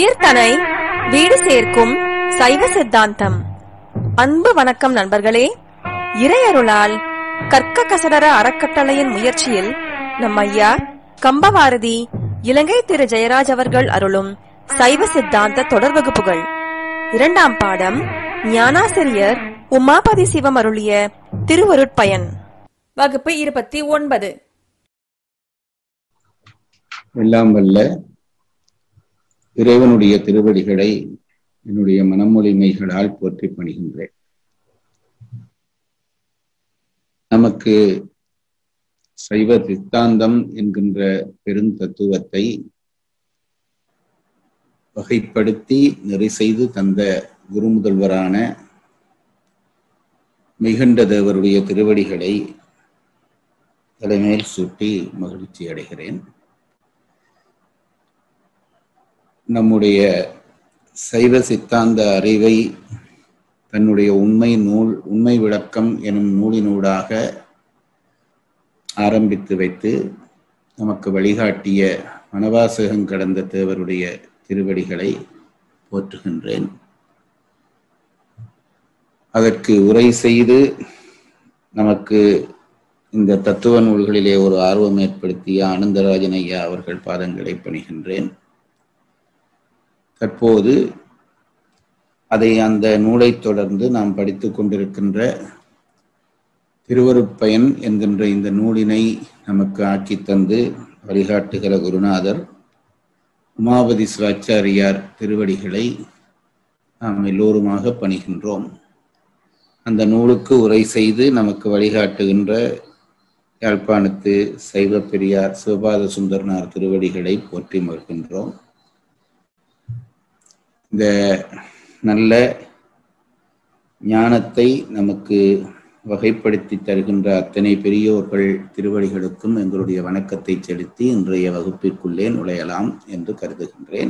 உயிர்தனை வீடு சேர்க்கும் சைவ சித்தாந்தம் அன்பு வணக்கம் நண்பர்களே இறையருளால் கற்க கசடர அறக்கட்டளையின் முயற்சியில் நம் ஐயா கம்பவாரதி இலங்கை திரு ஜெயராஜ் அவர்கள் அருளும் சைவ சித்தாந்த தொடர் வகுப்புகள் இரண்டாம் பாடம் ஞானாசிரியர் உமாபதி சிவம் அருளிய திருவருட்பயன் வகுப்பு இருபத்தி ஒன்பது எல்லாம் வல்ல இறைவனுடைய திருவடிகளை என்னுடைய மனமொழிமைகளால் போற்றி பணிகின்றேன் நமக்கு சைவ சித்தாந்தம் என்கின்ற பெருந்தத்துவத்தை வகைப்படுத்தி நெறி செய்து தந்த குருமுதல்வரான மிகுண்ட தேவருடைய திருவடிகளை தலைமேல் சூட்டி மகிழ்ச்சி அடைகிறேன் நம்முடைய சைவ சித்தாந்த அறிவை தன்னுடைய உண்மை நூல் உண்மை விளக்கம் எனும் நூலினூடாக ஆரம்பித்து வைத்து நமக்கு வழிகாட்டிய மனவாசகம் கடந்த தேவருடைய திருவடிகளை போற்றுகின்றேன் அதற்கு உரை செய்து நமக்கு இந்த தத்துவ நூல்களிலே ஒரு ஆர்வம் ஏற்படுத்திய ஆனந்தராஜன் ஐயா அவர்கள் பாதங்களை பணிகின்றேன் தற்போது அதை அந்த நூலை தொடர்ந்து நாம் படித்து கொண்டிருக்கின்ற திருவருட்பயன் என்கின்ற இந்த நூலினை நமக்கு ஆக்கி தந்து வழிகாட்டுகிற குருநாதர் உமாபதி சிவாச்சாரியார் திருவடிகளை நாம் எல்லோருமாக பணிகின்றோம் அந்த நூலுக்கு உரை செய்து நமக்கு வழிகாட்டுகின்ற யாழ்ப்பாணத்து சைவ பெரியார் சிவபாத சுந்தரனார் திருவடிகளை போற்றி மறுக்கின்றோம் இந்த நல்ல ஞானத்தை நமக்கு வகைப்படுத்தி தருகின்ற அத்தனை பெரியோர்கள் திருவடிகளுக்கும் எங்களுடைய வணக்கத்தை செலுத்தி இன்றைய வகுப்பிற்குள்ளே நுழையலாம் என்று கருதுகின்றேன்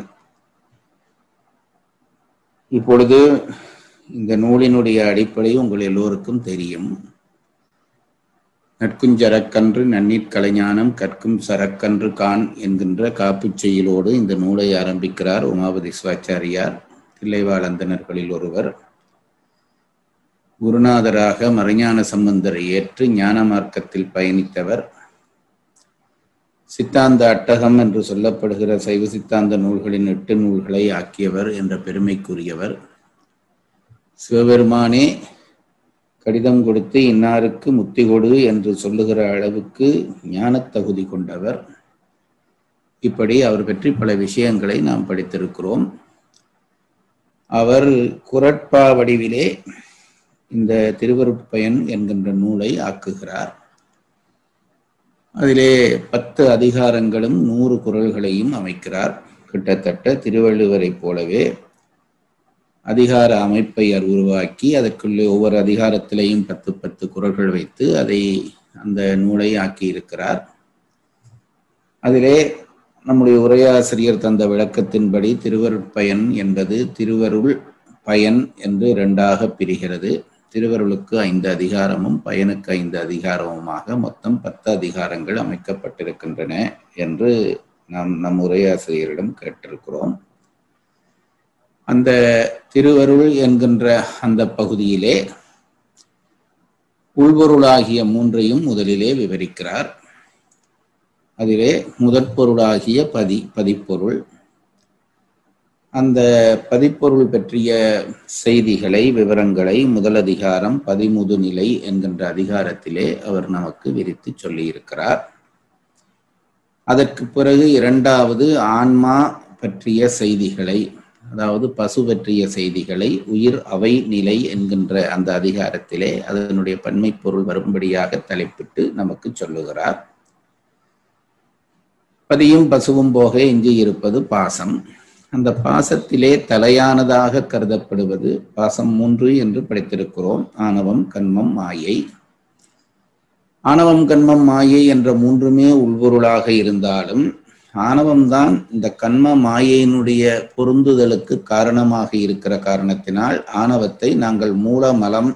இப்பொழுது இந்த நூலினுடைய அடிப்படை உங்கள் எல்லோருக்கும் தெரியும் நட்குஞ்சரக்கன்று நன்னீர் கலைஞானம் கற்கும் சரக்கன்று கான் என்கின்ற காப்புச் செய்யுளோடு இந்த நூலை ஆரம்பிக்கிறார் உமாபதி சிவாச்சாரியார் தில்லைவாழந்தனர்களில் ஒருவர் குருநாதராக மறைஞான சம்பந்தரை ஏற்று ஞான மார்க்கத்தில் பயணித்தவர் சித்தாந்த அட்டகம் என்று சொல்லப்படுகிற சைவ சித்தாந்த நூல்களின் எட்டு நூல்களை ஆக்கியவர் என்ற பெருமைக்குரியவர் சிவபெருமானே கடிதம் கொடுத்து இன்னாருக்கு முத்தி கொடு என்று சொல்லுகிற அளவுக்கு ஞான தகுதி கொண்டவர் இப்படி அவர் பற்றி பல விஷயங்களை நாம் படித்திருக்கிறோம் அவர் குரட்பா வடிவிலே இந்த திருவருட்பயன் என்கின்ற நூலை ஆக்குகிறார் அதிலே பத்து அதிகாரங்களும் நூறு குரல்களையும் அமைக்கிறார் கிட்டத்தட்ட திருவள்ளுவரை போலவே அதிகார அமைப்பை அவர் உருவாக்கி அதற்குள்ளே ஒவ்வொரு அதிகாரத்திலையும் பத்து பத்து குரல்கள் வைத்து அதை அந்த நூலை ஆக்கி இருக்கிறார் அதிலே நம்முடைய உரையாசிரியர் தந்த விளக்கத்தின்படி திருவருட்பயன் என்பது திருவருள் பயன் என்று இரண்டாக பிரிகிறது திருவருளுக்கு ஐந்து அதிகாரமும் பயனுக்கு ஐந்து அதிகாரமுமாக மொத்தம் பத்து அதிகாரங்கள் அமைக்கப்பட்டிருக்கின்றன என்று நாம் நம் உரையாசிரியரிடம் கேட்டிருக்கிறோம் அந்த திருவருள் என்கின்ற அந்த பகுதியிலே உள்பொருளாகிய மூன்றையும் முதலிலே விவரிக்கிறார் அதிலே முதற் பொருளாகிய பதி பதிப்பொருள் அந்த பதிப்பொருள் பற்றிய செய்திகளை விவரங்களை முதல் அதிகாரம் பதிமுது நிலை என்கின்ற அதிகாரத்திலே அவர் நமக்கு விரித்து சொல்லியிருக்கிறார் அதற்கு பிறகு இரண்டாவது ஆன்மா பற்றிய செய்திகளை அதாவது பசு பற்றிய செய்திகளை உயிர் அவை நிலை என்கின்ற அந்த அதிகாரத்திலே அதனுடைய பன்மை பொருள் வரும்படியாக தலைப்பிட்டு நமக்கு சொல்லுகிறார் பதியும் பசுவும் போக எஞ்சி இருப்பது பாசம் அந்த பாசத்திலே தலையானதாக கருதப்படுவது பாசம் மூன்று என்று படித்திருக்கிறோம் ஆணவம் கண்மம் மாயை ஆணவம் கண்மம் மாயை என்ற மூன்றுமே உள்பொருளாக இருந்தாலும் ஆணவம்தான் இந்த கண்ம மாயையினுடைய பொருந்துதலுக்கு காரணமாக இருக்கிற காரணத்தினால் ஆணவத்தை நாங்கள் மூலமலம்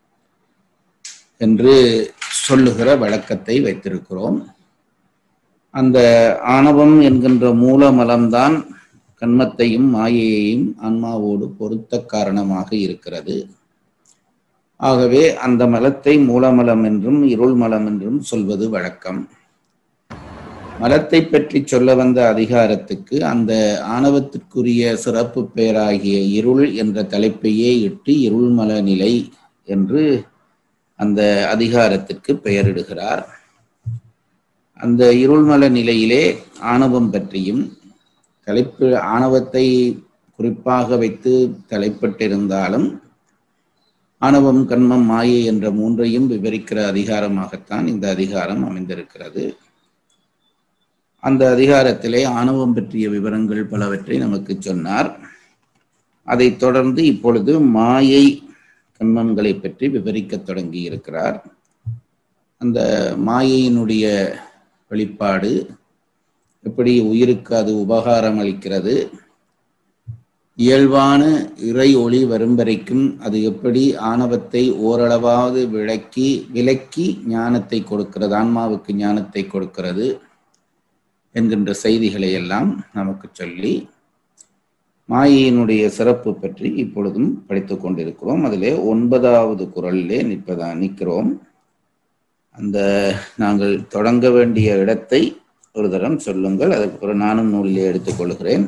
என்று சொல்லுகிற வழக்கத்தை வைத்திருக்கிறோம் அந்த ஆணவம் என்கின்ற மூலமலம்தான் கண்மத்தையும் மாயையையும் ஆன்மாவோடு பொருத்த காரணமாக இருக்கிறது ஆகவே அந்த மலத்தை மூலமலம் என்றும் இருள் மலம் என்றும் சொல்வது வழக்கம் மலத்தை பற்றி சொல்ல வந்த அதிகாரத்துக்கு அந்த ஆணவத்திற்குரிய சிறப்பு பெயராகிய இருள் என்ற தலைப்பையே இட்டு இருள்மல நிலை என்று அந்த அதிகாரத்திற்கு பெயரிடுகிறார் அந்த இருள்மல நிலையிலே ஆணவம் பற்றியும் தலைப்பு ஆணவத்தை குறிப்பாக வைத்து தலைப்பட்டிருந்தாலும் ஆணவம் கண்மம் மாயை என்ற மூன்றையும் விவரிக்கிற அதிகாரமாகத்தான் இந்த அதிகாரம் அமைந்திருக்கிறது அந்த அதிகாரத்திலே ஆணவம் பற்றிய விவரங்கள் பலவற்றை நமக்கு சொன்னார் அதைத் தொடர்ந்து இப்பொழுது மாயை கண்மங்களை பற்றி விவரிக்கத் தொடங்கி இருக்கிறார் அந்த மாயையினுடைய வெளிப்பாடு எப்படி உயிருக்கு அது உபகாரம் அளிக்கிறது இயல்பான இறை ஒளி வரும் வரைக்கும் அது எப்படி ஆணவத்தை ஓரளவாவது விளக்கி விலக்கி ஞானத்தை கொடுக்கிறது ஆன்மாவுக்கு ஞானத்தை கொடுக்கிறது என்கின்ற செய்திகளை எல்லாம் நமக்கு சொல்லி மாயையினுடைய சிறப்பு பற்றி இப்பொழுதும் படித்துக் கொண்டிருக்கிறோம் அதிலே ஒன்பதாவது குரலிலே நிற்பதா நிற்கிறோம் அந்த நாங்கள் தொடங்க வேண்டிய இடத்தை ஒரு தரம் சொல்லுங்கள் அதற்கு பிறகு நானும் நூலிலே எடுத்துக்கொள்கிறேன்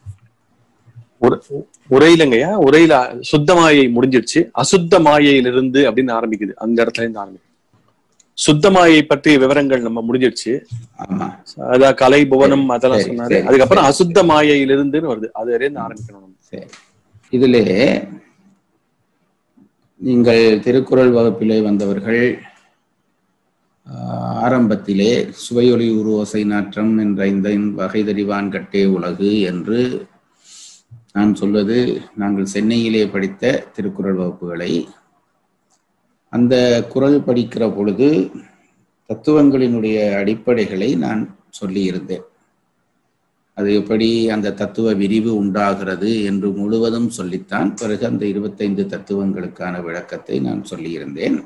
உரையிலங்கய்யா உரையில சுத்த மாயை முடிஞ்சிருச்சு அசுத்த மாயையிலிருந்து அப்படின்னு ஆரம்பிக்குது அந்த இடத்துல இருந்து ஆரம்பிக்குது சுத்த மாயை பற்றிய விவரங்கள் நம்ம முடிஞ்சிருச்சு ஆமா அதான் கலை புவனம் அதெல்லாம் சரி, சொன்னாரு சரி, அதுக்கப்புறம் சரி. அசுத்த மாயையிலிருந்துன்னு வருது அது இருந்து ஆரம்பிக்கணும் நம்ம. சரி இதிலே நீங்கள் திருக்குறள் வகுப்பிலே வந்தவர்கள் ஆஹ், ஆரம்பத்திலே சுவையொலி உருவோசை நாற்றம் என்ற இந்த வகைதறிவான் கட்டே உலகு என்று நான் சொல்வது நாங்கள் சென்னையிலே படித்த திருக்குறள் வகுப்புகளை அந்த குறள் படிக்கிற பொழுது தத்துவங்களினுடைய அடிப்படைகளை நான் சொல்லியிருந்தேன் அது எப்படி அந்த தத்துவ விரிவு உண்டாகிறது என்று முழுவதும் சொல்லித்தான் பிறகு அந்த இருபத்தைந்து தத்துவங்களுக்கான விளக்கத்தை நான் சொல்லியிருந்தேன்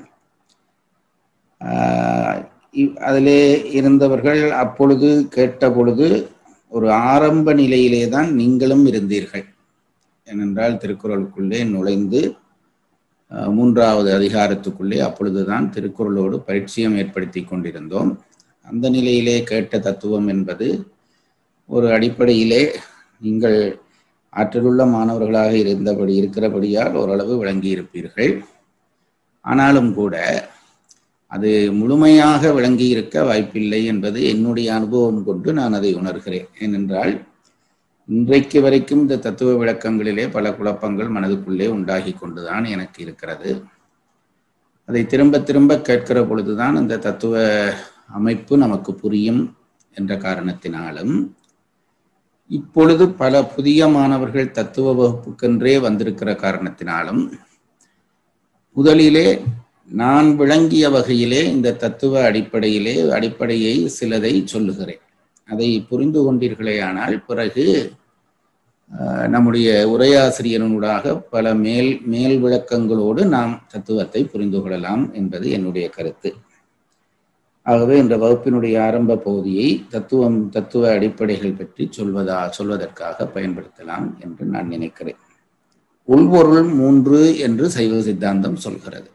ஆஹ் இ- அதிலே இருந்தவர்கள் அப்பொழுது கேட்ட பொழுது ஒரு ஆரம்ப நிலையிலே தான் நீங்களும் இருந்தீர்கள் ஏனென்றால் திருக்குறளுக்குள்ளே நுழைந்து ஆஹ் மூன்றாவது அதிகாரத்துக்குள்ளே அப்பொழுதுதான் திருக்குறளோடு பரிச்சயம் ஏற்படுத்தி கொண்டிருந்தோம் அந்த நிலையிலே கேட்ட தத்துவம் என்பது ஒரு அடிப்படையிலே நீங்கள் ஆற்றலுள்ள மாணவர்களாக இருந்தபடி இருக்கிறபடியால் ஓரளவு விளங்கி இருப்பீர்கள் ஆனாலும் கூட அது முழுமையாக விளங்கி இருக்க வாய்ப்பில்லை என்பது என்னுடைய அனுபவம் கொண்டு நான் அதை உணர்கிறேன் ஏனென்றால் இன்றைக்கு வரைக்கும் இந்த தத்துவ விளக்கங்களிலே பல குழப்பங்கள் மனதுக்குள்ளே உண்டாகி கொண்டுதான் எனக்கு இருக்கிறது அதை திரும்ப திரும்ப கேட்கிற பொழுதுதான் அந்த தத்துவ அமைப்பு நமக்கு புரியும் என்ற காரணத்தினாலும் இப்பொழுது பல புதிய மாணவர்கள் தத்துவ வகுப்புக்கென்றே வந்திருக்கிற காரணத்தினாலும் முதலிலே நான் விளங்கிய வகையிலே இந்த தத்துவ அடிப்படையிலே அடிப்படையை சிலதை சொல்லுகிறேன் அதை புரிந்து கொண்டீர்களேயானால் பிறகு அஹ், நம்முடைய உரையாசிரியரனூடாக பல மேல் மேல் விளக்கங்களோடு நாம் தத்துவத்தை புரிந்து கொள்ளலாம் என்பது என்னுடைய கருத்து ஆகவே இந்த வகுப்பினுடைய ஆரம்ப பகுதியை தத்துவம் தத்துவ அடிப்படைகள் பற்றி சொல்வதா சொல்வதற்காக பயன்படுத்தலாம் என்று நான் நினைக்கிறேன் உள்பொருள் மூன்று என்று சைவ சித்தாந்தம் சொல்கிறது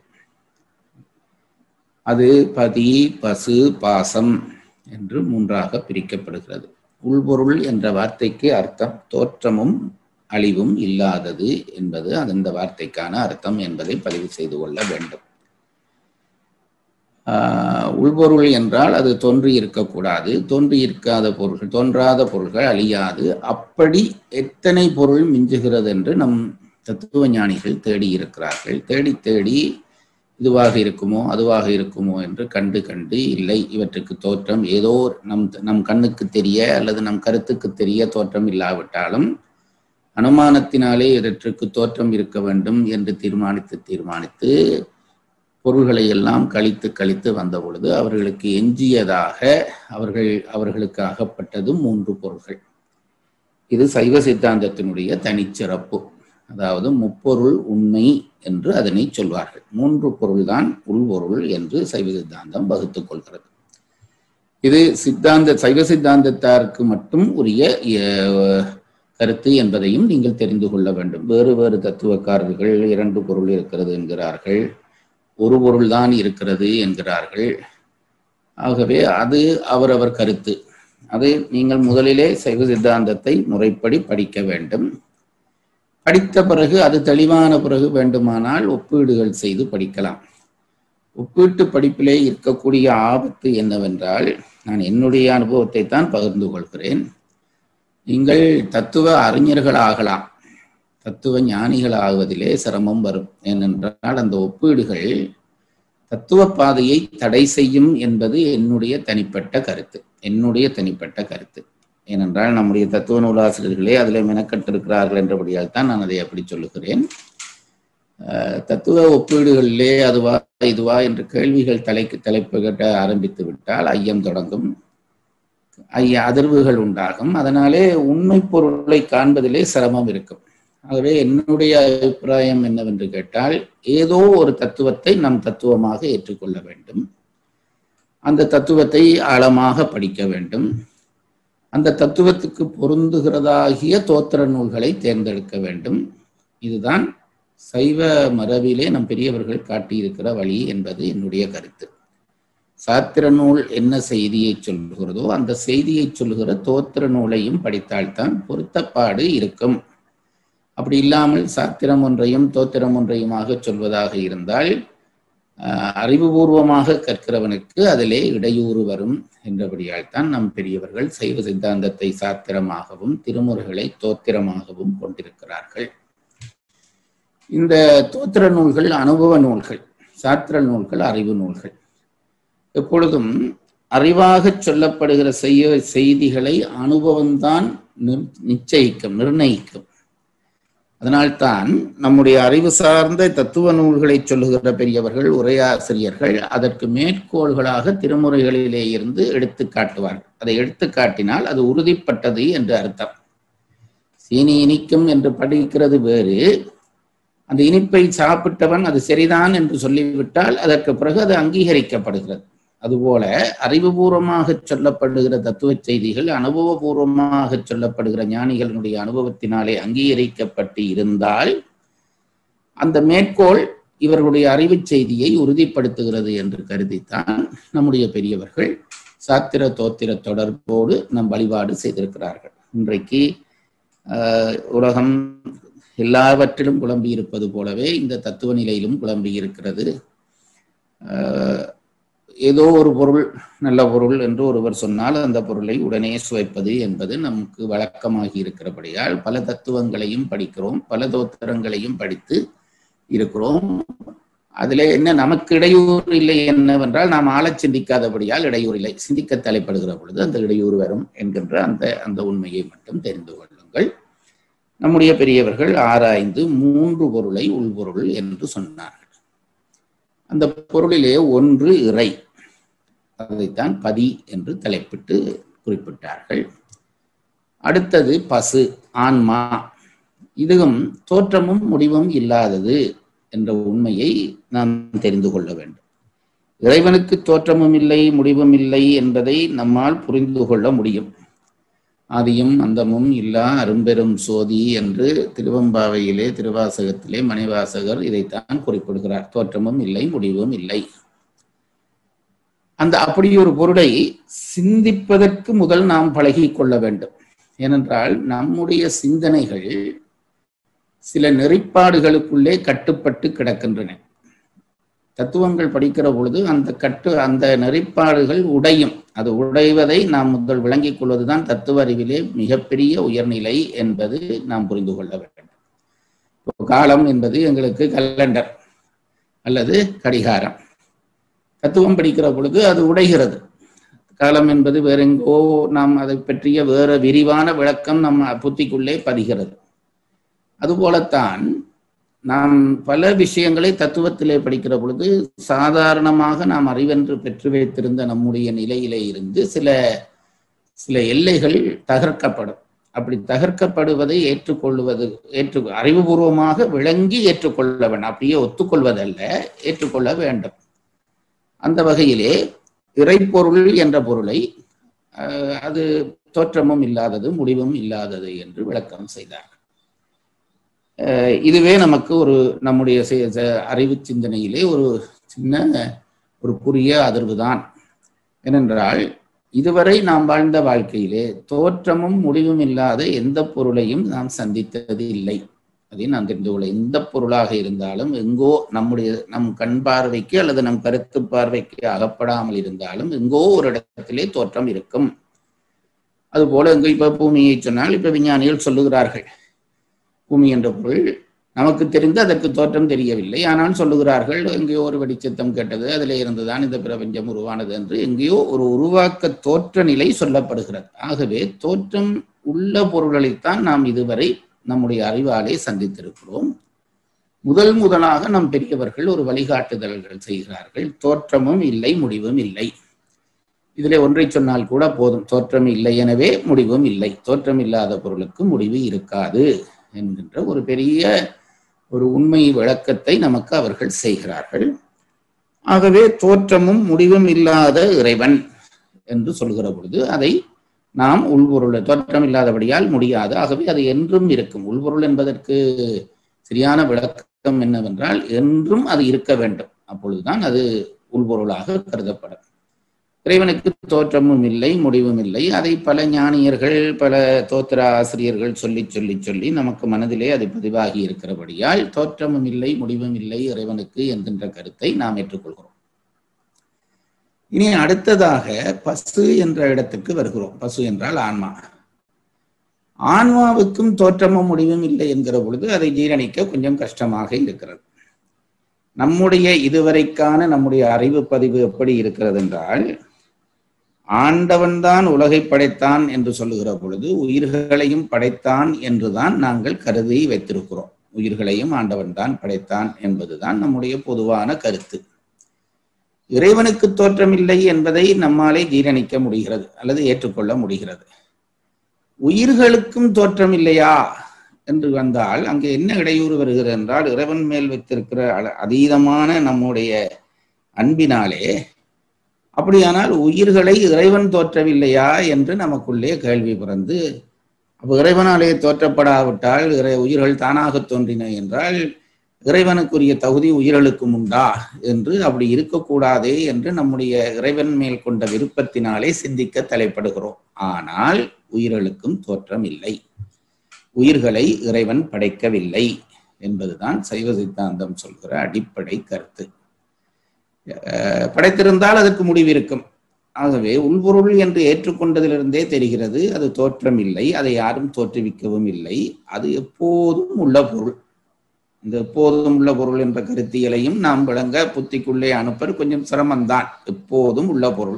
அது பதி பசு பாசம் என்று மூன்றாக பிரிக்கப்படுகிறது உள்பொருள் என்ற வார்த்தைக்கு அர்த்தம் தோற்றமும் அழிவும் இல்லாதது என்பது அந்த வார்த்தைக்கான அர்த்தம் என்பதை பதிவு செய்து கொள்ள வேண்டும் ஆஹ் உள்பொருள் என்றால் அது தோன்றி இருக்கக்கூடாது தோன்றி இருக்காத பொருள்கள் தோன்றாத பொருள்கள் அழியாது அப்படி எத்தனை பொருள் மிஞ்சுகிறது என்று நம் தத்துவ ஞானிகள் தேடி இருக்கிறார்கள் தேடி தேடி இதுவாக இருக்குமோ அதுவாக இருக்குமோ என்று கண்டு கண்டு இல்லை இவற்றுக்கு தோற்றம் ஏதோ நம் நம் கண்ணுக்கு தெரிய அல்லது நம் கருத்துக்கு தெரிய தோற்றம் இல்லாவிட்டாலும் அனுமானத்தினாலே இவற்றுக்கு தோற்றம் இருக்க வேண்டும் என்று தீர்மானித்து தீர்மானித்து பொருள்களை எல்லாம் கழித்து கழித்து வந்த பொழுது அவர்களுக்கு எஞ்சியதாக அவர்கள் அவர்களுக்கு அகப்பட்டது மூன்று பொருள்கள் இது சைவ சித்தாந்தத்தினுடைய தனிச்சிறப்பு அதாவது முப்பொருள் உண்மை என்று அதனை சொல்வார்கள் மூன்று பொருள்தான் உள்பொருள் என்று சைவ சித்தாந்தம் வகுத்துக் கொள்கிறது இது சித்தாந்த சைவ சித்தாந்தத்தாருக்கு மட்டும் உரிய அஹ், கருத்து என்பதையும் நீங்கள் தெரிந்து கொள்ள வேண்டும் வேறு வேறு தத்துவக்காரர்கள் இரண்டு பொருள் இருக்கிறது என்கிறார்கள் ஒரு பொருள் தான் இருக்கிறது என்கிறார்கள் ஆகவே அது அவரவர் கருத்து அது நீங்கள் முதலிலே சைவ சித்தாந்தத்தை முறைப்படி படிக்க வேண்டும் படித்த பிறகு அது தெளிவான பிறகு வேண்டுமானால் ஒப்பீடுகள் செய்து படிக்கலாம் ஒப்பீட்டு படிப்பிலே இருக்கக்கூடிய ஆபத்து என்னவென்றால் நான் என்னுடைய அனுபவத்தை தான் பகிர்ந்து கொள்கிறேன் நீங்கள் தத்துவ அறிஞர்கள் ஆகலாம் தத்துவ ஞானிகள் ஆகுவதிலே சிரமம் வரும் ஏனென்றால் அந்த ஒப்பீடுகள் தத்துவ பாதையை தடை செய்யும் என்பது என்னுடைய தனிப்பட்ட கருத்து என்னுடைய தனிப்பட்ட கருத்து ஏனென்றால் நம்முடைய தத்துவ நூலாசிரியர்களே அதில் மெனக்கட்டிருக்கிறார்கள் என்றபடியால் தான் நான் அதை அப்படி சொல்லுகிறேன் தத்துவ ஒப்பீடுகளிலே அதுவா இதுவா என்று கேள்விகள் தலைக்கு தலைப்பு கட்ட ஆரம்பித்து விட்டால் ஐயம் தொடங்கும் ஐய அதிர்வுகள் உண்டாகும் அதனாலே உண்மை பொருளை காண்பதிலே சிரமம் இருக்கும் ஆகவே என்னுடைய அபிப்பிராயம் என்னவென்று கேட்டால் ஏதோ ஒரு தத்துவத்தை நம் தத்துவமாக ஏற்றுக்கொள்ள வேண்டும் அந்த தத்துவத்தை ஆழமாக படிக்க வேண்டும் அந்த தத்துவத்துக்கு பொருந்துகிறதாகிய தோத்திர நூல்களை தேர்ந்தெடுக்க வேண்டும் இதுதான் சைவ மரபிலே நம் பெரியவர்கள் காட்டியிருக்கிற வழி என்பது என்னுடைய கருத்து சாத்திர நூல் என்ன செய்தியை சொல்லுகிறதோ அந்த செய்தியை சொல்லுகிற தோத்திர நூலையும் படித்தால்தான் பொருத்தப்பாடு இருக்கும் அப்படி இல்லாமல் சாத்திரம் ஒன்றையும் தோத்திரம் ஒன்றையுமாக சொல்வதாக இருந்தால் அறிவுபூர்வமாக கற்கிறவனுக்கு அதிலே இடையூறு வரும் என்றபடியால் தான் நம் பெரியவர்கள் சைவ சித்தாந்தத்தை சாத்திரமாகவும் திருமுறைகளை தோத்திரமாகவும் கொண்டிருக்கிறார்கள் இந்த தோத்திர நூல்கள் அனுபவ நூல்கள் சாத்திர நூல்கள் அறிவு நூல்கள் எப்பொழுதும் அறிவாக சொல்லப்படுகிற செய்ய செய்திகளை அனுபவம்தான் நிச்சயிக்கும் நிர்ணயிக்கும் அதனால்தான் நம்முடைய அறிவு சார்ந்த தத்துவ நூல்களை சொல்லுகிற பெரியவர்கள் உரையாசிரியர்கள் அதற்கு மேற்கோள்களாக திருமுறைகளிலே இருந்து எடுத்து காட்டுவார்கள் அதை எடுத்து காட்டினால் அது உறுதிப்பட்டது என்று அர்த்தம் சீனி இனிக்கும் என்று படிக்கிறது வேறு அந்த இனிப்பை சாப்பிட்டவன் அது சரிதான் என்று சொல்லிவிட்டால் அதற்கு பிறகு அது அங்கீகரிக்கப்படுகிறது அதுபோல அறிவுபூர்வமாக சொல்லப்படுகிற தத்துவ செய்திகள் அனுபவபூர்வமாக சொல்லப்படுகிற ஞானிகளினுடைய அனுபவத்தினாலே அங்கீகரிக்கப்பட்டு இருந்தால் அந்த மேற்கோள் இவர்களுடைய அறிவு செய்தியை உறுதிப்படுத்துகிறது என்று கருதித்தான் நம்முடைய பெரியவர்கள் சாத்திர தோத்திர தொடர்போடு நம் வழிபாடு செய்திருக்கிறார்கள் இன்றைக்கு உலகம் எல்லாவற்றிலும் குழம்பி இருப்பது போலவே இந்த தத்துவ நிலையிலும் குழம்பி இருக்கிறது ஏதோ ஒரு பொருள் நல்ல பொருள் என்று ஒருவர் சொன்னால் அந்த பொருளை உடனே சுவைப்பது என்பது நமக்கு வழக்கமாகி இருக்கிறபடியால் பல தத்துவங்களையும் படிக்கிறோம் பல தோத்திரங்களையும் படித்து இருக்கிறோம் அதிலே என்ன நமக்கு இடையூறு இல்லை என்னவென்றால் நாம் ஆழச் சிந்திக்காதபடியால் இடையூறு இல்லை சிந்திக்க தலைப்படுகிற பொழுது அந்த இடையூறு வரும் என்கின்ற அந்த அந்த உண்மையை மட்டும் தெரிந்து கொள்ளுங்கள் நம்முடைய பெரியவர்கள் ஆராய்ந்து மூன்று பொருளை உள்பொருள் என்று சொன்னார்கள் அந்த பொருளிலே ஒன்று இறை அதைத்தான் பதி என்று தலைப்பிட்டு குறிப்பிட்டார்கள் அடுத்தது பசு ஆன்மா இதுவும் தோற்றமும் முடிவும் இல்லாதது என்ற உண்மையை நாம் தெரிந்து கொள்ள வேண்டும் இறைவனுக்கு தோற்றமும் இல்லை முடிவும் இல்லை என்பதை நம்மால் புரிந்து கொள்ள முடியும் ஆதியும் அந்தமும் இல்லா அரும்பெரும் சோதி என்று திருவம்பாவையிலே திருவாசகத்திலே மணிவாசகர் இதைத்தான் குறிப்பிடுகிறார் தோற்றமும் இல்லை முடிவும் இல்லை அந்த அப்படி ஒரு பொருளை சிந்திப்பதற்கு முதல் நாம் பழகி கொள்ள வேண்டும் ஏனென்றால் நம்முடைய சிந்தனைகள் சில நெறிப்பாடுகளுக்குள்ளே கட்டுப்பட்டு கிடக்கின்றன தத்துவங்கள் படிக்கிற பொழுது அந்த கட்டு அந்த நெறிப்பாடுகள் உடையும் அது உடைவதை நாம் முதல் விளங்கிக் கொள்வதுதான் தத்துவ அறிவிலே மிகப்பெரிய உயர்நிலை என்பது நாம் புரிந்து கொள்ள வேண்டும் காலம் என்பது எங்களுக்கு கலண்டர் அல்லது கடிகாரம் தத்துவம் படிக்கிற பொழுது அது உடைகிறது காலம் என்பது வேறெங்கோ நாம் அதை பற்றிய வேற விரிவான விளக்கம் நம்ம புத்திக்குள்ளே பதிகிறது அதுபோலத்தான் நாம் பல விஷயங்களை தத்துவத்திலே படிக்கிற பொழுது சாதாரணமாக நாம் அறிவென்று பெற்று வைத்திருந்த நம்முடைய நிலையிலே இருந்து சில சில எல்லைகள் தகர்க்கப்படும் அப்படி தகர்க்கப்படுவதை ஏற்றுக்கொள்வது ஏற்று அறிவுபூர்வமாக விளங்கி ஏற்றுக்கொள்ள வேண்டும் அப்படியே ஒத்துக்கொள்வதல்ல ஏற்றுக்கொள்ள வேண்டும் அந்த வகையிலே இறைப்பொருள் என்ற பொருளை அது தோற்றமும் இல்லாதது முடிவும் இல்லாதது என்று விளக்கம் செய்தார் அஹ் இதுவே நமக்கு ஒரு நம்முடைய செ- செ- அறிவு சிந்தனையிலே ஒரு சின்ன ஒரு புரிய அதிர்வு தான் ஏனென்றால் இதுவரை நாம் வாழ்ந்த வாழ்க்கையிலே தோற்றமும் முடிவும் இல்லாத எந்த பொருளையும் நாம் சந்தித்தது இல்லை அதை நான் தெரிந்து கொள்ள எந்த பொருளாக இருந்தாலும் எங்கோ நம்முடைய நம் கண் பார்வைக்கு அல்லது நம் கருத்து பார்வைக்கு அகப்படாமல் இருந்தாலும் எங்கோ ஒரு இடத்திலே தோற்றம் இருக்கும் அதுபோல எங்க இப்ப பூமியை சொன்னால் இப்ப விஞ்ஞானிகள் சொல்லுகிறார்கள் பூமி என்ற பொருள் நமக்கு தெரிந்து அதற்கு தோற்றம் தெரியவில்லை ஆனால் சொல்லுகிறார்கள் எங்கேயோ ஒரு வெடிச்சத்தம் கேட்டது அதிலே இருந்துதான் இந்த பிரபஞ்சம் உருவானது என்று எங்கேயோ ஒரு உருவாக்க தோற்ற நிலை சொல்லப்படுகிறது ஆகவே தோற்றம் உள்ள பொருள்களைத்தான் நாம் இதுவரை நம்முடைய அறிவாலே சந்தித்திருக்கிறோம் முதல் முதலாக நம் பெரியவர்கள் ஒரு வழிகாட்டுதல்கள் செய்கிறார்கள் தோற்றமும் இல்லை முடிவும் இல்லை இதிலே ஒன்றை சொன்னால் கூட போதும் தோற்றம் இல்லை எனவே முடிவும் இல்லை தோற்றம் இல்லாத பொருளுக்கு முடிவு இருக்காது என்கின்ற ஒரு பெரிய ஒரு உண்மை விளக்கத்தை நமக்கு அவர்கள் செய்கிறார்கள் ஆகவே தோற்றமும் முடிவும் இல்லாத இறைவன் என்று சொல்கிற பொழுது அதை நாம் உள்பொருள் தோற்றம் இல்லாதபடியால் முடியாது ஆகவே அது என்றும் இருக்கும் உள்பொருள் என்பதற்கு சரியான விளக்கம் என்னவென்றால் என்றும் அது இருக்க வேண்டும் அப்பொழுதுதான் அது உள்பொருளாக கருதப்படும் இறைவனுக்கு தோற்றமும் இல்லை முடிவும் இல்லை அதை பல ஞானியர்கள் பல தோத்திர ஆசிரியர்கள் சொல்லி சொல்லி சொல்லி நமக்கு மனதிலே அது பதிவாகி இருக்கிறபடியால் தோற்றமும் இல்லை முடிவும் இல்லை இறைவனுக்கு என்கின்ற கருத்தை நாம் ஏற்றுக்கொள்கிறோம் இனி அடுத்ததாக பசு என்ற இடத்துக்கு வருகிறோம் பசு என்றால் ஆன்மா ஆன்மாவுக்கும் தோற்றமும் முடிவும் இல்லை என்கிற பொழுது அதை ஜீரணிக்க கொஞ்சம் கஷ்டமாக இருக்கிறது நம்முடைய இதுவரைக்கான நம்முடைய அறிவு பதிவு எப்படி இருக்கிறது என்றால் ஆண்டவன்தான் உலகை படைத்தான் என்று சொல்லுகிற பொழுது உயிர்களையும் படைத்தான் என்றுதான் நாங்கள் கருதி வைத்திருக்கிறோம் உயிர்களையும் ஆண்டவன் தான் படைத்தான் என்பதுதான் நம்முடைய பொதுவான கருத்து இறைவனுக்கு தோற்றமில்லை என்பதை நம்மாலே ஜீரணிக்க முடிகிறது அல்லது ஏற்றுக்கொள்ள முடிகிறது உயிர்களுக்கும் தோற்றம் இல்லையா என்று வந்தால் அங்கே என்ன இடையூறு வருகிறது என்றால் இறைவன் மேல் வைத்திருக்கிற அல- அதீதமான நம்முடைய அன்பினாலே அப்படியானால் உயிர்களை இறைவன் தோற்றவில்லையா என்று நமக்குள்ளே கேள்வி பிறந்து அப்போ இறைவனாலே தோற்றப்படாவிட்டால் இறை உயிர்கள் தானாக தோன்றின என்றால் இறைவனுக்குரிய தகுதி உயிர்களுக்கும் உண்டா என்று அப்படி இருக்கக்கூடாதே என்று நம்முடைய இறைவன் மேல் கொண்ட விருப்பத்தினாலே சிந்திக்க தலைப்படுகிறோம் ஆனால் உயிர்களுக்கும் தோற்றம் இல்லை உயிர்களை இறைவன் படைக்கவில்லை என்பதுதான் சைவ சித்தாந்தம் சொல்கிற அடிப்படை கருத்து அஹ் படைத்திருந்தால் அதற்கு முடிவு இருக்கும் ஆகவே உள்பொருள் என்று ஏற்றுக்கொண்டதிலிருந்தே தெரிகிறது அது தோற்றம் இல்லை அதை யாரும் தோற்றுவிக்கவும் இல்லை அது எப்போதும் உள்ள பொருள் இந்த எப்போதும் உள்ள பொருள் என்ற கருத்தியலையும் நாம் விளங்க புத்திக்குள்ளே அனுப்பது கொஞ்சம் சிரமம்தான் எப்போதும் உள்ள பொருள்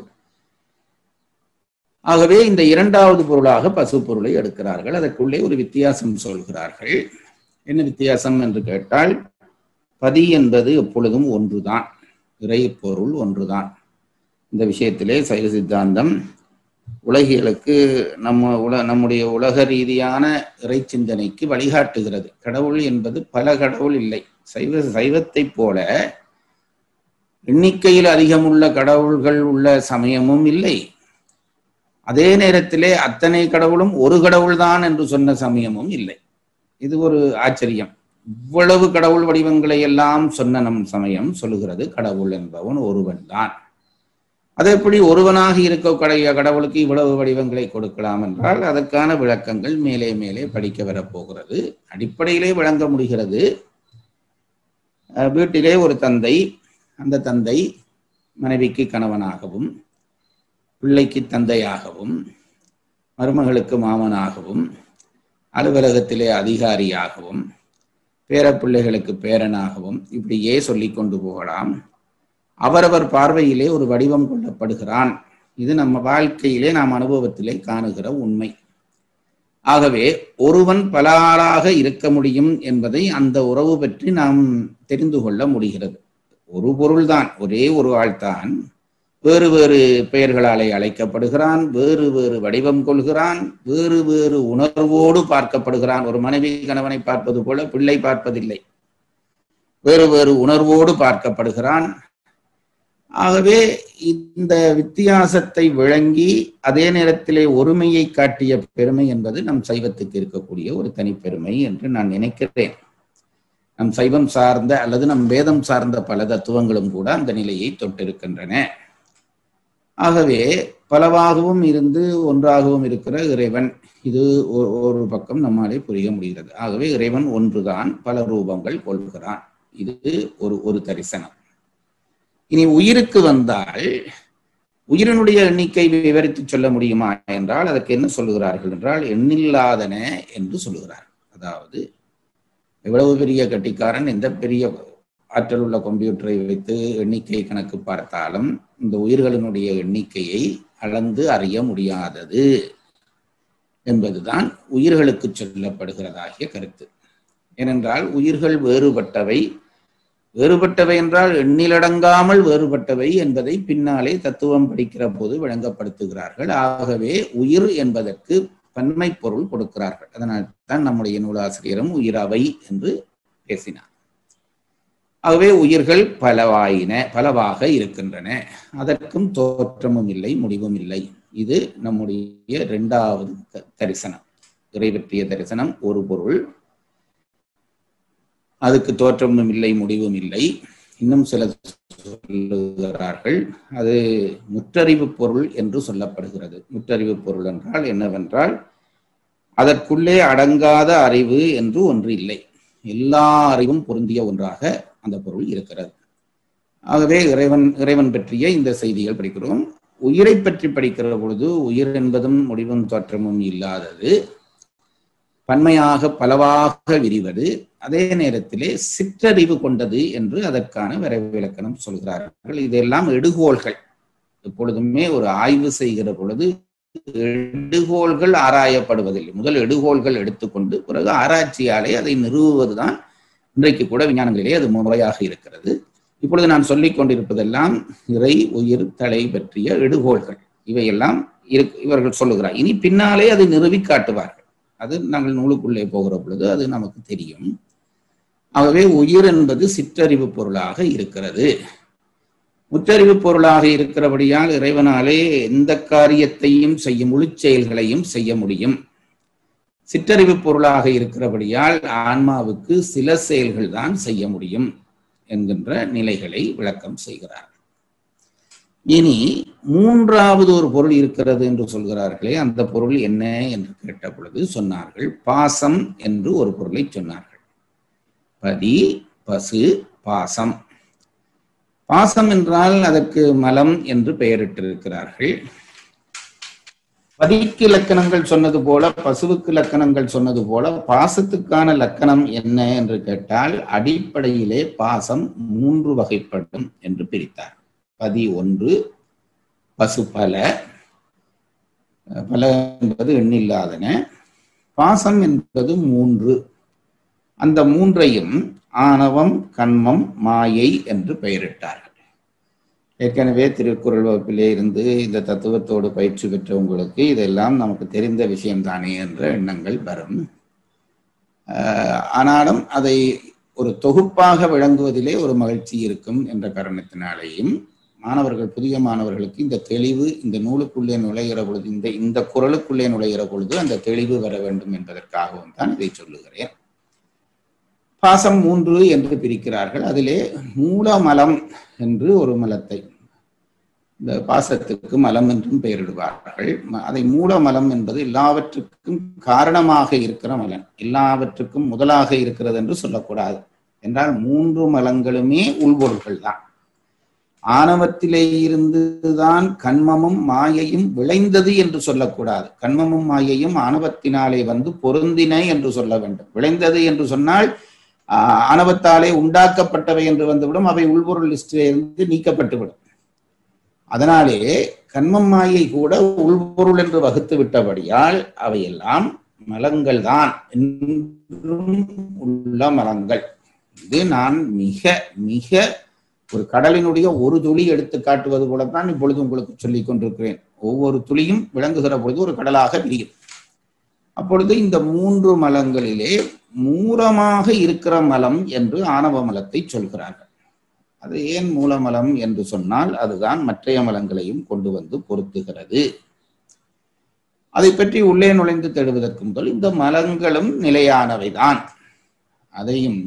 ஆகவே இந்த இரண்டாவது பொருளாக பசு பொருளை எடுக்கிறார்கள் அதற்குள்ளே ஒரு வித்தியாசம் சொல்கிறார்கள் என்ன வித்தியாசம் என்று கேட்டால் பதி என்பது எப்பொழுதும் ஒன்றுதான் இறை பொருள் ஒன்றுதான் இந்த விஷயத்திலே சைவ சித்தாந்தம் உலகியலுக்கு நம்ம உல நம்முடைய உலக ரீதியான இறை சிந்தனைக்கு வழிகாட்டுகிறது கடவுள் என்பது பல கடவுள் இல்லை சைவ சைவத்தைப் போல எண்ணிக்கையில் அதிகமுள்ள கடவுள்கள் உள்ள சமயமும் இல்லை அதே நேரத்திலே அத்தனை கடவுளும் ஒரு கடவுள்தான் என்று சொன்ன சமயமும் இல்லை இது ஒரு ஆச்சரியம் இவ்வளவு கடவுள் வடிவங்களை எல்லாம் சொன்ன நம் சமயம் சொல்லுகிறது கடவுள் என்பவன் ஒருவன் தான் அது எப்படி ஒருவனாக இருக்க கடைய கடவுளுக்கு இவ்வளவு வடிவங்களை கொடுக்கலாம் என்றால் அதற்கான விளக்கங்கள் மேலே மேலே படிக்க வரப்போகிறது அடிப்படையிலே விளங்க முடிகிறது அஹ் வீட்டிலே ஒரு தந்தை அந்த தந்தை மனைவிக்கு கணவனாகவும் பிள்ளைக்கு தந்தையாகவும் மருமகளுக்கு மாமனாகவும் அலுவலகத்திலே அதிகாரியாகவும் பேரப்பிள்ளைகளுக்கு பேரனாகவும் இப்படியே சொல்லி கொண்டு போகலாம் அவரவர் பார்வையிலே ஒரு வடிவம் கொள்ளப்படுகிறான் இது நம்ம வாழ்க்கையிலே நாம் அனுபவத்திலே காணுகிற உண்மை ஆகவே ஒருவன் பல ஆளாக இருக்க முடியும் என்பதை அந்த உறவு பற்றி நாம் தெரிந்து கொள்ள முடிகிறது ஒரு பொருள்தான் ஒரே ஒரு ஆள்தான் வேறு வேறு பெயர்களாலே அழைக்கப்படுகிறான் வேறு வேறு வடிவம் கொள்கிறான் வேறு வேறு உணர்வோடு பார்க்கப்படுகிறான் ஒரு மனைவி கணவனை பார்ப்பது போல பிள்ளை பார்ப்பதில்லை வேறு வேறு உணர்வோடு பார்க்கப்படுகிறான் ஆகவே இந்த வித்தியாசத்தை விளங்கி அதே நேரத்திலே ஒருமையை காட்டிய பெருமை என்பது நம் சைவத்துக்கு இருக்கக்கூடிய ஒரு தனிப்பெருமை என்று நான் நினைக்கிறேன் நம் சைவம் சார்ந்த அல்லது நம் வேதம் சார்ந்த பல தத்துவங்களும் கூட அந்த நிலையை தொட்டிருக்கின்றன ஆகவே பலவாகவும் இருந்து ஒன்றாகவும் இருக்கிற இறைவன் இது ஒ- ஒரு பக்கம் நம்மாலே புரிய முடிகிறது ஆகவே இறைவன் ஒன்றுதான் பல ரூபங்கள் கொள்கிறான் இது ஒரு ஒரு தரிசனம் இனி உயிருக்கு வந்தால் உயிரினுடைய எண்ணிக்கை விவரித்து சொல்ல முடியுமா என்றால் அதற்கு என்ன சொல்லுகிறார்கள் என்றால் எண்ணில்லாதன என்று சொல்லுகிறார்கள் அதாவது எவ்வளவு பெரிய கட்டிக்காரன் எந்த பெரிய ஆற்றல் உள்ள கம்ப்யூட்டரை வைத்து எண்ணிக்கை கணக்கு பார்த்தாலும் இந்த உயிர்களினுடைய எண்ணிக்கையை அளந்து அறிய முடியாதது என்பதுதான் உயிர்களுக்கு சொல்லப்படுகிறதாகிய கருத்து ஏனென்றால் உயிர்கள் வேறுபட்டவை வேறுபட்டவை என்றால் எண்ணிலடங்காமல் வேறுபட்டவை என்பதை பின்னாலே தத்துவம் படிக்கிற போது விளங்கப்படுத்துகிறார்கள் ஆகவே உயிர் என்பதற்கு பன்மை பொருள் கொடுக்கிறார்கள் அதனால் தான் நம்முடைய நூலாசிரியரும் உயிரவை என்று பேசினார் ஆகவே உயிர்கள் பலவாயின பலவாக இருக்கின்றன அதற்கும் தோற்றமும் இல்லை முடிவும் இல்லை இது நம்முடைய இரண்டாவது த- தரிசனம் இறைவற்றிய தரிசனம் ஒரு பொருள் அதுக்கு தோற்றமும் இல்லை முடிவும் இல்லை இன்னும் சில சொல்லுகிறார்கள் அது முற்றறிவு பொருள் என்று சொல்லப்படுகிறது முற்றறிவு பொருள் என்றால் என்னவென்றால் அதற்குள்ளே அடங்காத அறிவு என்று ஒன்று இல்லை எல்லா அறிவும் பொருந்திய ஒன்றாக அந்த பொருள் இருக்கிறது ஆகவே இறைவன் இறைவன் பற்றிய இந்த செய்திகள் படிக்கிறோம் உயிரை பற்றி படிக்கிற பொழுது உயிர் என்பதும் முடிவும் தோற்றமும் இல்லாதது பன்மையாக பலவாக விரிவது அதே நேரத்திலே சிற்றறிவு கொண்டது என்று அதற்கான விரைவிலக்கணம் சொல்கிறார்கள் இதெல்லாம் எடுகோள்கள் எப்பொழுதுமே ஒரு ஆய்வு செய்கிற பொழுது எடுகோள்கள் ஆராயப்படுவதில்லை முதல் எடுகோள்கள் எடுத்துக்கொண்டு பிறகு ஆராய்ச்சியாலே அதை நிறுவுவதுதான் இன்றைக்கு கூட விஞ்ஞானங்களிலே அது முறையாக இருக்கிறது இப்பொழுது நான் சொல்லிக் கொண்டிருப்பதெல்லாம் இறை உயிர் தலை பற்றிய எடுகோள்கள் இவையெல்லாம் இருக்கு இவர்கள் சொல்லுகிறார் இனி பின்னாலே அதை நிறுவி காட்டுவார்கள் அது நாங்கள் நூலுக்குள்ளே போகிற பொழுது அது நமக்கு தெரியும் ஆகவே உயிர் என்பது சிற்றறிவு பொருளாக இருக்கிறது முற்றறிவு பொருளாக இருக்கிறபடியால் இறைவனாலே எந்த காரியத்தையும் செய்ய முழு செயல்களையும் செய்ய முடியும் சிற்றறிவு பொருளாக இருக்கிறபடியால் ஆன்மாவுக்கு சில செயல்கள் தான் செய்ய முடியும் என்கின்ற நிலைகளை விளக்கம் செய்கிறார் இனி மூன்றாவது ஒரு பொருள் இருக்கிறது என்று சொல்கிறார்களே அந்த பொருள் என்ன என்று கேட்ட பொழுது சொன்னார்கள் பாசம் என்று ஒரு பொருளை சொன்னார்கள் பதி பசு பாசம் பாசம் என்றால் அதற்கு மலம் என்று பெயரிட்டிருக்கிறார்கள் பதிக்கு இலக்கணங்கள் சொன்னது போல பசுவுக்கு இலக்கணங்கள் சொன்னது போல பாசத்துக்கான லக்கணம் என்ன என்று கேட்டால் அடிப்படையிலே பாசம் மூன்று வகைப்படும் என்று பிரித்தார் பதி ஒன்று பசு பல பல என்பது எண்ணில்லாதன பாசம் என்பது மூன்று அந்த மூன்றையும் ஆணவம் கண்மம் மாயை என்று பெயரிட்டார்கள் ஏற்கனவே திருக்குறள் வகுப்பிலே இருந்து இந்த தத்துவத்தோடு பயிற்சி பெற்றவங்களுக்கு இதெல்லாம் நமக்கு தெரிந்த விஷயம்தானே என்ற எண்ணங்கள் வரும் ஆஹ் ஆனாலும் அதை ஒரு தொகுப்பாக விளங்குவதிலே ஒரு மகிழ்ச்சி இருக்கும் என்ற காரணத்தினாலேயும் மாணவர்கள் புதிய மாணவர்களுக்கு இந்த தெளிவு இந்த நூலுக்குள்ளே நுழைகிற பொழுது இந்த இந்த குரலுக்குள்ளே நுழைகிற பொழுது அந்த தெளிவு வர வேண்டும் என்பதற்காகவும் தான் இதை சொல்லுகிறேன் பாசம் மூன்று என்று பிரிக்கிறார்கள் அதிலே மூலமலம் என்று ஒரு மலத்தை இந்த பாசத்துக்கு மலம் என்றும் பெயரிடுவார்கள் ம- அதை மூலமலம் என்பது எல்லாவற்றுக்கும் காரணமாக இருக்கிற மலம் எல்லாவற்றுக்கும் முதலாக இருக்கிறது என்று சொல்லக்கூடாது என்றால் மூன்று மலங்களுமே உள்பொருள்கள் தான் ஆணவத்திலே இருந்துதான் கண்மமும் மாயையும் விளைந்தது என்று சொல்லக்கூடாது கண்மமும் மாயையும் ஆணவத்தினாலே வந்து பொருந்தின என்று சொல்ல வேண்டும் விளைந்தது என்று சொன்னால் ஆஹ், ஆணவத்தாலே உண்டாக்கப்பட்டவை என்று வந்துவிடும் அவை உள்பொருள் லிஸ்டிலே இருந்து நீக்கப்பட்டுவிடும் அதனாலே கண்மம் மாயை கூட உள்பொருள் என்று வகுத்து விட்டபடியால் அவையெல்லாம் மலங்கள் தான் என்றும் உள்ள மலங்கள் இது நான் மிக மிக ஒரு கடலினுடைய ஒரு துளி எடுத்து காட்டுவது போலத்தான் இப்பொழுது உங்களுக்கு சொல்லிக் கொண்டிருக்கிறேன் ஒவ்வொரு துளியும் விளங்குகிற பொழுது ஒரு கடலாக விரியும் அப்பொழுது இந்த மூன்று மலங்களிலே மூலமாக இருக்கிற மலம் என்று ஆணவ மலத்தை சொல்கிறார்கள் அது ஏன் மூலமலம் என்று சொன்னால் அதுதான் மற்றைய மலங்களையும் கொண்டு வந்து பொருத்துகிறது அதை பற்றி உள்ளே நுழைந்து தேடுவதற்கு முதல் இந்த மலங்களும் நிலையானவைதான் அதையும்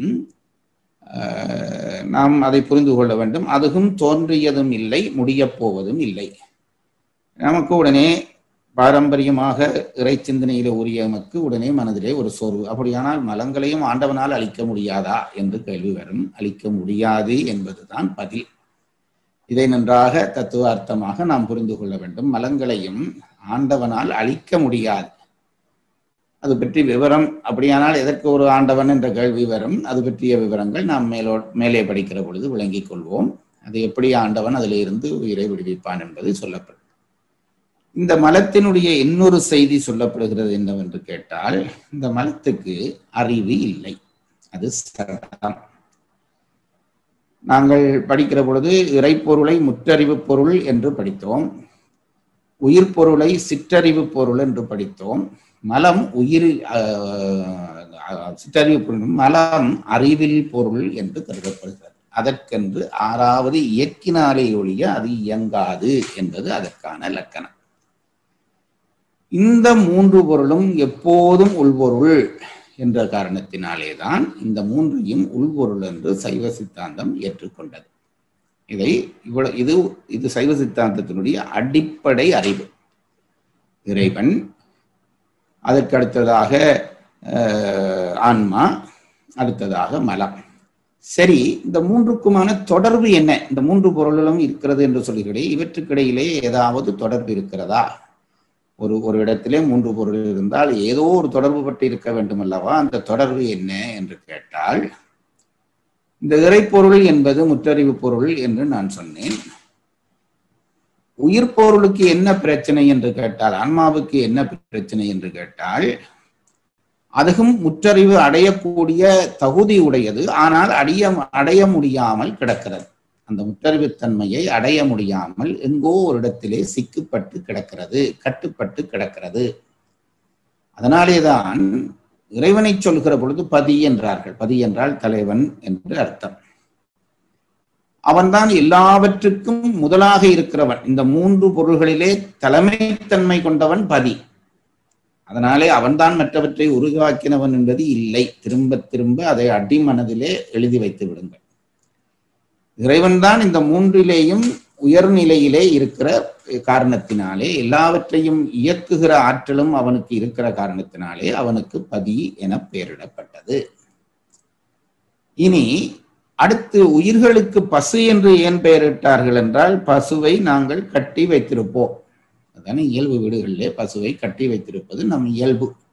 ஆஹ், நாம் அதை புரிந்து கொள்ள வேண்டும் அதுவும் தோன்றியதும் இல்லை முடியப் போவதும் இல்லை நமக்கு உடனே பாரம்பரியமாக இறை சிந்தனையில உரிய எமக்கு உடனே மனதிலே ஒரு சோர்வு அப்படியானால் மலங்களையும் ஆண்டவனால் அழிக்க முடியாதா என்று கேள்வி வரும் அழிக்க முடியாது என்பதுதான் பதில் இதை நன்றாக தத்துவார்த்தமாக நாம் புரிந்து கொள்ள வேண்டும் மலங்களையும் ஆண்டவனால் அழிக்க முடியாது அது பற்றி விவரம் அப்படியானால் எதற்கு ஒரு ஆண்டவன் என்ற கேள்வி வரும் அது பற்றிய விவரங்கள் நாம் மேலோ மேலே படிக்கிற பொழுது விளங்கிக் கொள்வோம் அது எப்படி ஆண்டவன் அதில் இருந்து உயிரை விடுவிப்பான் என்பது சொல்லப்படும் இந்த மலத்தினுடைய இன்னொரு செய்தி சொல்லப்படுகிறது என்னவென்று கேட்டால் இந்த மலத்துக்கு அறிவு இல்லை அது சடம் நாங்கள் படிக்கிற பொழுது இறைப்பொருளை முற்றறிவு பொருள் என்று படித்தோம் உயிர் பொருளை சிற்றறிவு பொருள் என்று படித்தோம் மலம் உயிர் ஆஹ், சிற்றறிவு பொருள் மலம் அறிவில் பொருள் என்று கருதப்படுகிறது அதற்கென்று ஆறாவது இயக்கினாலே ஒழிய அது இயங்காது என்பது அதற்கான இலக்கணம் இந்த மூன்று பொருளும் எப்போதும் உள்பொருள் என்ற காரணத்தினாலே தான் இந்த மூன்றையும் உள்பொருள் என்று சைவ சித்தாந்தம் ஏற்றுக்கொண்டது இதை இவ்வளவு இது இது சைவ சித்தாந்தத்தினுடைய அடிப்படை அறிவு இறைவன் அதற்கு அடுத்ததாக அஹ், ஆன்மா அடுத்ததாக மலம் சரி இந்த மூன்றுக்குமான தொடர்பு என்ன இந்த மூன்று பொருள்களும் இருக்கிறது என்று சொல்கிறேன் இவற்றுக்கிடையிலே ஏதாவது தொடர்பு இருக்கிறதா ஒரு ஒரு இடத்திலே மூன்று பொருள் இருந்தால் ஏதோ ஒரு தொடர்பு பட்டு இருக்க வேண்டும் அல்லவா அந்த தொடர்பு என்ன என்று கேட்டால் இந்த இறைப்பொருள் என்பது முற்றறிவு பொருள் என்று நான் சொன்னேன் உயிர் பொருளுக்கு என்ன பிரச்சனை என்று கேட்டால் ஆன்மாவுக்கு என்ன பிரச்சனை என்று கேட்டால் அதுவும் முற்றறிவு அடையக்கூடிய தகுதி உடையது ஆனால் அடைய அடைய முடியாமல் கிடக்கிறது அந்த முற்றறிவுத்தன்மையை அடைய முடியாமல் எங்கோ ஒரு இடத்திலே சிக்குப்பட்டு கிடக்கிறது கட்டுப்பட்டு கிடக்கிறது அதனாலேதான் இறைவனை சொல்கிற பொழுது பதி என்றார்கள் பதி என்றால் தலைவன் என்று அர்த்தம் அவன்தான் எல்லாவற்றுக்கும் முதலாக இருக்கிறவன் இந்த மூன்று பொருள்களிலே தலைமைத்தன்மை கொண்டவன் பதி அதனாலே அவன்தான் மற்றவற்றை உருவாக்கினவன் என்பது இல்லை திரும்ப திரும்ப அதை அடிமனதிலே எழுதி வைத்து விடுங்கள் இறைவன்தான் இந்த மூன்றிலேயும் உயர்நிலையிலே இருக்கிற காரணத்தினாலே எல்லாவற்றையும் இயக்குகிற ஆற்றலும் அவனுக்கு இருக்கிற காரணத்தினாலே அவனுக்கு பதி என பெயரிடப்பட்டது இனி அடுத்து உயிர்களுக்கு பசு என்று ஏன் பெயரிட்டார்கள் என்றால் பசுவை நாங்கள் கட்டி வைத்திருப்போம் அதான இயல்பு வீடுகளிலே பசுவை கட்டி வைத்திருப்பது நம் இயல்பு